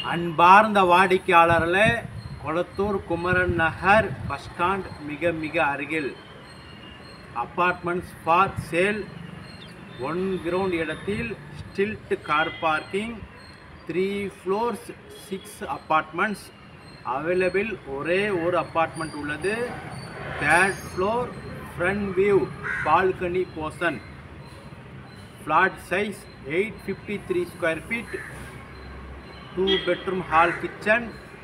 அன்பார்ந்த வாடிக்கையாளர்களே Kolathur Kumaran Nagar bus stand மிக மிக அருகில் apartments for sale one ground இடத்தில் ஸ்டில்ட் car parking three floors six apartments available ஒரே ஒரு அப்பார்ட்மெண்ட் உள்ளது third floor front view balcony portion flat size eight fifty three square feet two bedroom hall kitchen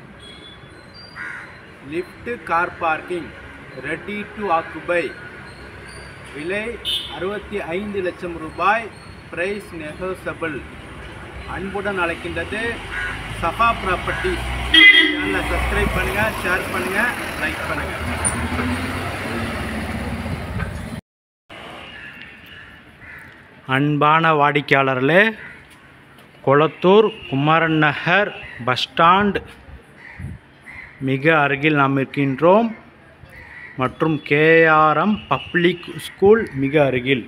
lift car parking ready to occupy விலை அறுபத்தி ஐந்து லட்சம் ரூபாய் price negotiable அன்புடன் அழைக்கின்றது சஃபா ப்ராப்பர்ட்டிஸ் சேனலை சப்ஸ்கிரைப் பண்ணுங்கள் ஷேர் பண்ணுங்கள் லைக் பண்ணுங்கள் அன்பான வாடிக்கையாளர்களே கொளத்தூர் குமரன் நகர் பஸ் ஸ்டாண்ட் மிக அருகில் நாம் இருக்கின்றோம் மற்றும் கேஆர்எம் பப்ளிக் ஸ்கூல் மிக அருகில்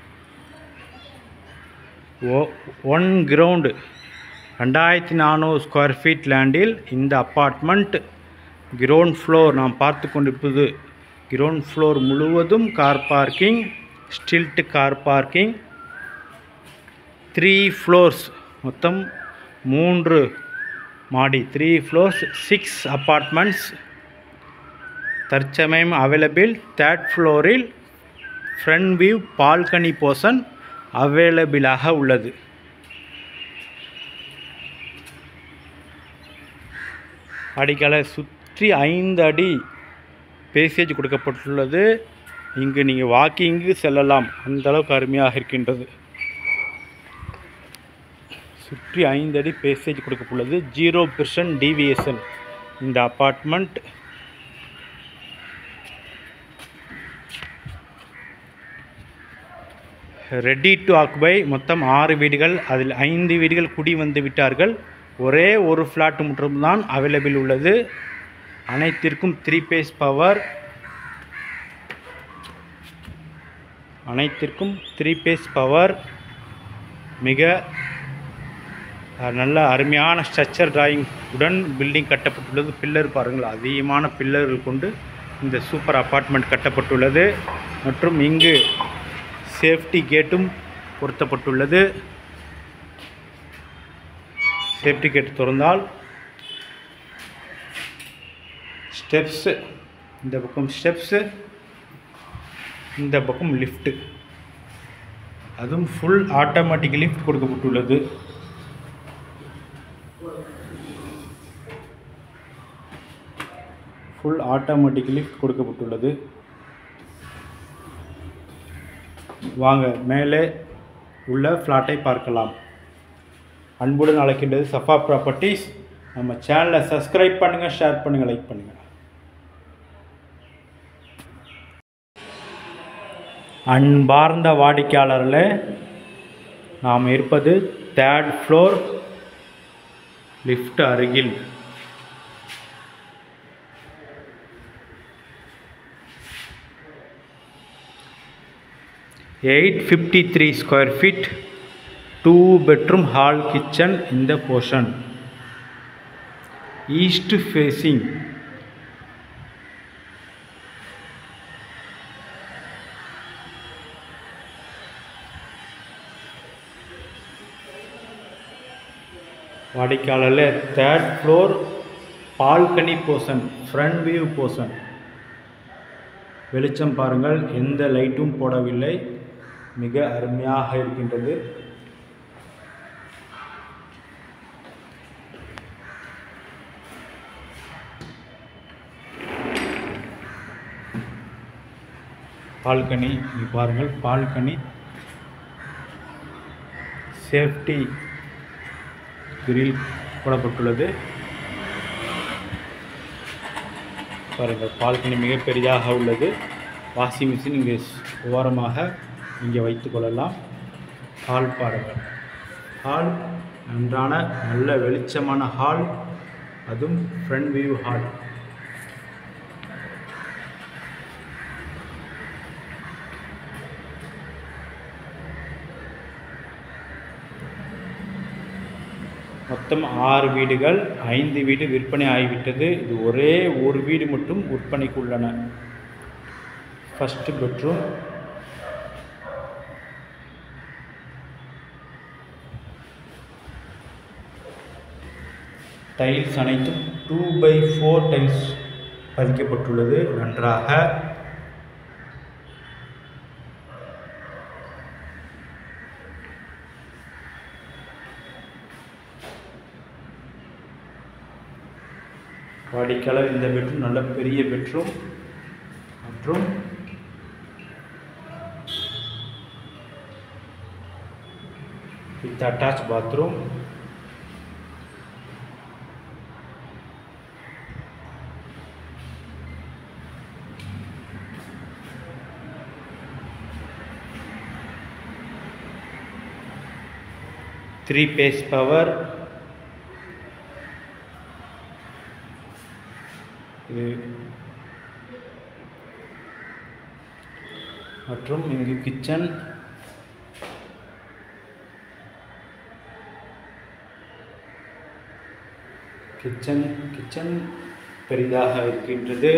ஓ ஒன் கிரவுண்டு ரெண்டாயிரத்தி நானூறு ஸ்கொயர் ஃபீட் லேண்டில் இந்த அப்பார்ட்மெண்ட் கிரவுண்ட் ஃப்ளோர் நாம் பார்த்து கொண்டிருப்பது கிரவுண்ட் ஃப்ளோர் முழுவதும் car parking stilt car parking three floors மொத்தம் மூன்று மாடி த்ரீ ஃப்ளோர்ஸ் சிக்ஸ் அப்பார்ட்மெண்ட்ஸ் தற்சமயம் அவைலபிள் தேர்ட் ஃப்ளோரில் ஃப்ரண்ட் வியூ பால்கனி போர்ஷன் அவைலபிளாக உள்ளது அடிக்கலை சுற்றி ஐந்து அடி பேசேஜ் கொடுக்கப்பட்டுள்ளது இங்கு நீங்கள் வாக்கிங்கு செல்லலாம் அந்த அளவுக்கு அருமையாக இருக்கின்றது சுற்றி ஐந்து அடி பேசேஜ் கொடுக்கப்பட்டுள்ளது ஜீரோ பெர்சன்ட் டிவியேஷன் இந்த அப்பார்ட்மெண்ட் ரெடி டு ஆக்குபை மொத்தம் ஆறு வீடுகள் அதில் ஐந்து வீடுகள் குடி வந்து விட்டார்கள் ஒரே ஒரு ஃப்ளாட் மட்டும்தான் அவைலபிள் உள்ளது அனைத்திற்கும் த்ரீ பேஸ் பவர் அனைத்திற்கும் த்ரீ பேஸ் பவர் மிக அஹ், நல்ல அருமையான ஸ்ட்ரக்சர் டிராயிங் உடன் பில்டிங் கட்டப்பட்டுள்ளது பில்லர் பாருங்கள் அதிகமான பில்லர்கள் கொண்டு இந்த சூப்பர் அப்பார்ட்மெண்ட் கட்டப்பட்டுள்ளது மற்றும் இங்கு சேஃப்டி கேட்டும் பொருத்தப்பட்டுள்ளது சேஃப்டி கேட் திறந்தால் ஸ்டெப்ஸு இந்த பக்கம் ஸ்டெப்ஸு இந்த பக்கம் லிஃப்ட்டு அதுவும் ஃபுல் ஆட்டோமேட்டிக் லிஃப்ட் கொடுக்கப்பட்டுள்ளது ஃபுல் ஆட்டோமேட்டிக் லிஃப்ட் கொடுக்கப்பட்டுள்ளது வாங்க மேலே உள்ள ஃப்ளாட்டை பார்க்கலாம் அன்புடன் அழைக்கின்றது சஃபா ப்ராப்பர்ட்டிஸ் நம்ம சேனலை சப்ஸ்கிரைப் பண்ணுங்கள் ஷேர் பண்ணுங்கள் லைக் பண்ணுங்கள் அன்பார்ந்த வாடிக்கையாளர்களே நாம் இருப்பது தேர்ட் ஃப்ளோர் லிஃப்ட் அருகில் eight fifty three square feet two bedroom hall kitchen இந்த போர்ஷன் ஈஸ்ட் ஃபேஸிங் வாடிக்கையாளரில் third floor balcony portion front view portion வெளிச்சம் பாருங்கள் எந்த லைட்டும் போடவில்லை மிக அருமையாக இருக்கின்றது பால்கனி இங்கே பாருங்கள் பால்கனி சேஃப்டி கிரில் போடப்பட்டுள்ளது பாருங்கள் பால்கனி மிக பெரிதாக உள்ளது வாஷிங் மிஷின் இங்கே ஓரமாக இங்கே வைத்து கொள்ளலாம் ஹால் பாருங்கள் ஹால் நன்றான நல்ல வெளிச்சமான ஹால் அதுவும் ஃப்ரண்ட் வியூ ஹால் மொத்தம் ஆறு வீடுகள் ஐந்து வீடு விற்பனை ஆகிவிட்டது இது ஒரே ஒரு வீடு மட்டும் விற்பனைக்கு உள்ளன ஃபஸ்ட்டு பெட்ரூம் டைல்ஸ் அனைத்தும் டூ பை ஃபோர் டைல்ஸ் பதிக்கப்பட்டுள்ளது நன்றாக வாடிக்கையாளர் இந்த பெட்ரூம் நல்ல பெரிய பெட்ரூம் மற்றும் with attach bathroom three phase power இது மற்றும் இங்கு கிச்சன் கிச்சன் கிச்சன் பெரிதாக இருக்கின்றது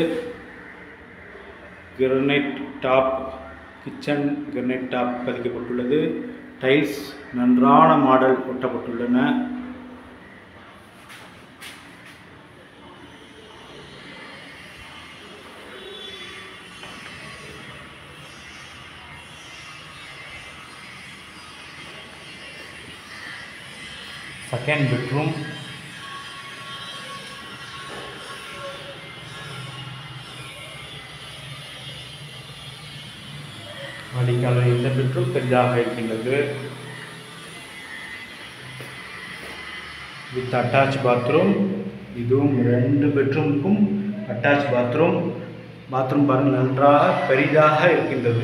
granite top kitchen granite top பதிக்கப்பட்டுள்ளது டைல்ஸ் நன்றான மாடல் ஒட்டப்பட்டுள்ளன செகண்ட் பெட்ரூம் வாடிக்கையாளர் இந்த பெட்ரூம் பெரிதாக இருக்கின்றது வித் அட்டாச் பாத்ரூம் இதுவும் ரெண்டு பெட்ரூமுக்கும் அட்டாச் பாத்ரூம் பாத்ரூம் பாருங்கள் நன்றாக பெரிதாக இருக்கின்றது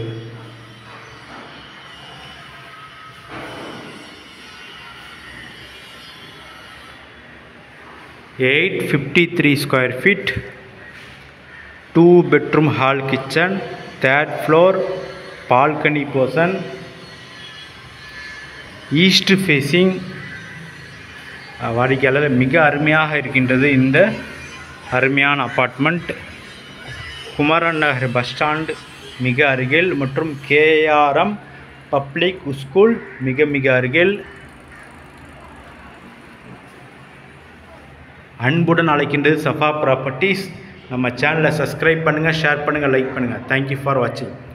eight fifty three square feet two bedroom hall kitchen third floor balcony portion east facing வாடிக்கையாளர் மிக அருமையாக இருக்கின்றது இந்த அருமையான apartment Kumaran Nagar bus stand மிக அருகில் மற்றும் கேஆர்எம் பப்ளிக் ஸ்கூல் மிக மிக அருகில் அன்புடன் அழைக்கின்றது சஃபா ப்ராப்பர்ட்டிஸ் நம்ம சேனலை சப்ஸ்கிரைப் பண்ணுங்கள் ஷேர் பண்ணுங்கள் லைக் பண்ணுங்கள் தேங்க்யூ ஃபார் வாட்சிங்